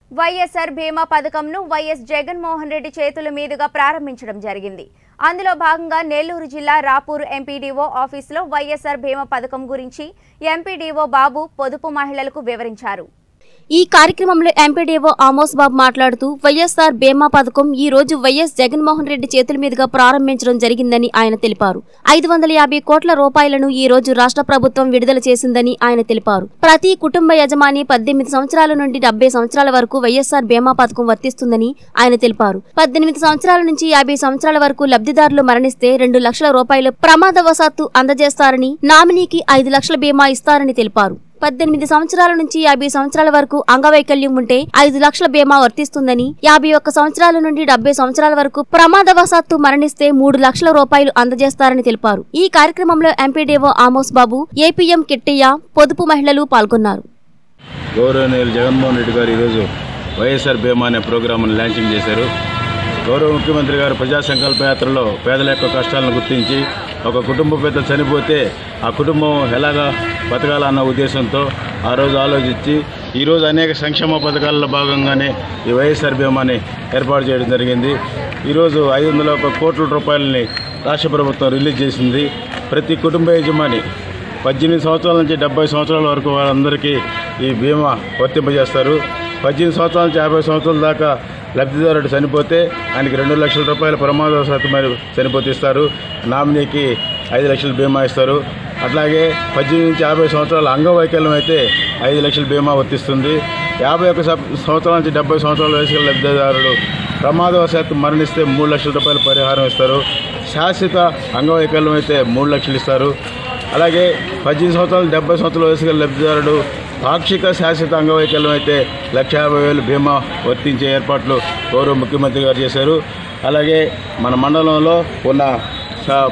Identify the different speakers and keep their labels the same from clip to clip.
Speaker 1: వైఎస్ఆర్ బీమా పథకంను వైఎస్ జగన్మోహన్ రెడ్డి చేతుల మీదుగా ప్రారంభించడం జరిగింది అందులో భాగంగా నెల్లూరు జిల్లా రాపూర్ ఎంపీడీఓ ఆఫీసులో వైఎస్ఆర్ బీమా పథకం గురించి ఎంపీడీఓ బాబు పొదుపు మహిళలకు వివరించారు
Speaker 2: ఈ కార్యక్రమంలో ఎంపీడీఓ ఆమోస్ బాబు మాట్లాడుతూ వైఎస్ఆర్ బీమా పథకం ఈ రోజు వైఎస్ జగన్మోహన్ రెడ్డి చేతుల మీదుగా ప్రారంభించడం జరిగిందని ఆయన తెలిపారు ఐదు వందల యాభై కోట్ల రూపాయలను ఈ రోజు రాష్ట్ర ప్రభుత్వం విడుదల చేసిందని ఆయన తెలిపారు ప్రతి కుటుంబ యజమాని పద్దెనిమిది సంవత్సరాల నుండి డెబ్బై సంవత్సరాల వరకు వైఎస్ఆర్ బీమా పథకం వర్తిస్తుందని ఆయన తెలిపారు పద్దెనిమిది సంవత్సరాల నుంచి యాభై సంవత్సరాల వరకు లబ్ధిదారులు మరణిస్తే రెండు లక్షల రూపాయలు ప్రమాదవశాత్తు అందజేస్తారని నామినీకి ఐదు లక్షల బీమా ఇస్తారని తెలిపారు పద్దెనిమిది సంవత్సరాల నుంచి యాభై సంవత్సరాల వరకు అంగవైకల్యం ఉంటే ఐదు లక్షల బీమా వర్తిస్తుందని యాభై ఒక్క సంవత్సరాల నుండి డెబ్బై సంవత్సరాల వరకు ప్రమాదవశాత్తు మరణిస్తే మూడు లక్షల రూపాయలు అందజేస్తారని తెలిపారు ఈ కార్యక్రమంలో ఎంపీడీఓ ఆమోస్ బాబు ఏపీఎం కిట్టయ్య పొదుపు మహిళలు పాల్గొన్నారు
Speaker 3: గౌరవనీయులు జగన్మోహన్ రెడ్డి గారు ఈరోజు వైఎస్ఆర్ బీమా అనే ప్రోగ్రాంను లాంచింగ్ చేశారు గౌరవ ముఖ్యమంత్రి గారు ప్రజా సంకల్ప యాత్రలో పేదల యొక్క కష్టాలను గుర్తించి ఒక కుటుంబ పెద్ద చనిపోతే ఆ కుటుంబం ఎలాగా బతకాలన్న ఉద్దేశంతో ఆ రోజు ఆలోచించి ఈరోజు అనేక సంక్షేమ పథకాలలో భాగంగానే ఈ వైఎస్ఆర్ బీమాని ఏర్పాటు చేయడం జరిగింది ఈరోజు ఐదు వందల ఒక కోట్ల రూపాయలని రాష్ట్ర ప్రభుత్వం రిలీజ్ చేసింది ప్రతి కుటుంబ యజమాని పద్దెనిమిది సంవత్సరాల నుంచి డెబ్బై సంవత్సరాల వరకు వాళ్ళందరికీ ఈ బీమా వర్తింపజేస్తారు పద్దెనిమిది సంవత్సరాల నుంచి యాభై సంవత్సరాల దాకా లబ్ధిదారుడు చనిపోతే ఆయనకి రెండు లక్షల రూపాయల ప్రమాదవశాత్తు మరి చనిపోతే ఇస్తారు నామినీకి ఐదు లక్షల బీమా ఇస్తారు అట్లాగే పద్దెనిమిది నుంచి యాభై సంవత్సరాల అంగవైకల్యం అయితే ఐదు లక్షల బీమా వర్తిస్తుంది యాభై ఒక్క సం- సంవత్సరాల నుంచి డెబ్బై సంవత్సరాల వయసు గల లబ్ధిదారుడు ప్రమాదవశాత్తు మరణిస్తే మూడు లక్షల రూపాయల పరిహారం ఇస్తారు శాశ్వత అంగవైకల్యం అయితే మూడు లక్షలు ఇస్తారు అలాగే పద్దెనిమిది సంవత్సరాలు డెబ్బై సంవత్సరాల వయసు గల లబ్ధిదారుడు పాక్షిక శాశ్వత అంగవైకల్యం అయితే లక్ష యాభై వేలు బీమా వర్తించే ఏర్పాట్లు గౌరవ ముఖ్యమంత్రి గారు చేశారు అలాగే మన మండలంలో ఉన్న స-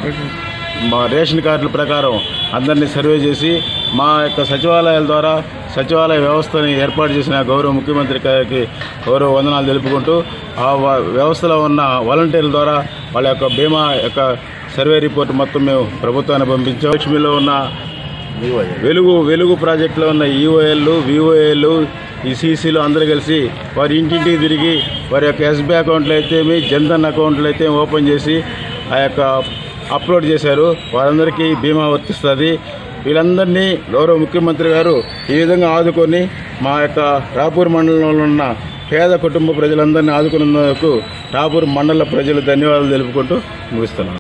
Speaker 3: మా రేషన్ కార్డుల ప్రకారం అందరినీ సర్వే చేసి మా యొక్క సచివాలయాల ద్వారా సచివాలయ వ్యవస్థని ఏర్పాటు చేసిన గౌరవ ముఖ్యమంత్రి గారికి గౌరవ వందనాలు తెలుపుకుంటూ ఆ వ- వ్యవస్థలో ఉన్న వాలంటీర్ల ద్వారా వాళ్ళ యొక్క బీమా యొక్క సర్వే రిపోర్ట్ మొత్తం మేము ప్రభుత్వాన్ని పంపించాం లక్ష్మిలో ఉన్న వెలుగు వెలుగు ప్రాజెక్టులో ఉన్న ఈఓఎల్ విఓఎల్ ఈ సీసీలు అందరూ కలిసి వారి ఇంటింటికి తిరిగి వారి యొక్క ఎస్బీ అకౌంట్లు అయితే జన్ధన్ అకౌంట్లు అయితే ఓపెన్ చేసి ఆ యొక్క అప్లోడ్ చేశారు వారందరికీ బీమా వర్తిస్తుంది వీళ్ళందరినీ గౌరవ ముఖ్యమంత్రి గారు ఈ విధంగా ఆదుకొని మా యొక్క రాపూర్ మండలంలో ఉన్న పేద కుటుంబ ప్రజలందరినీ ఆదుకున్నందుకు రాపూర్ మండల ప్రజలు ధన్యవాదాలు తెలుపుకుంటూ ముగిస్తున్నాను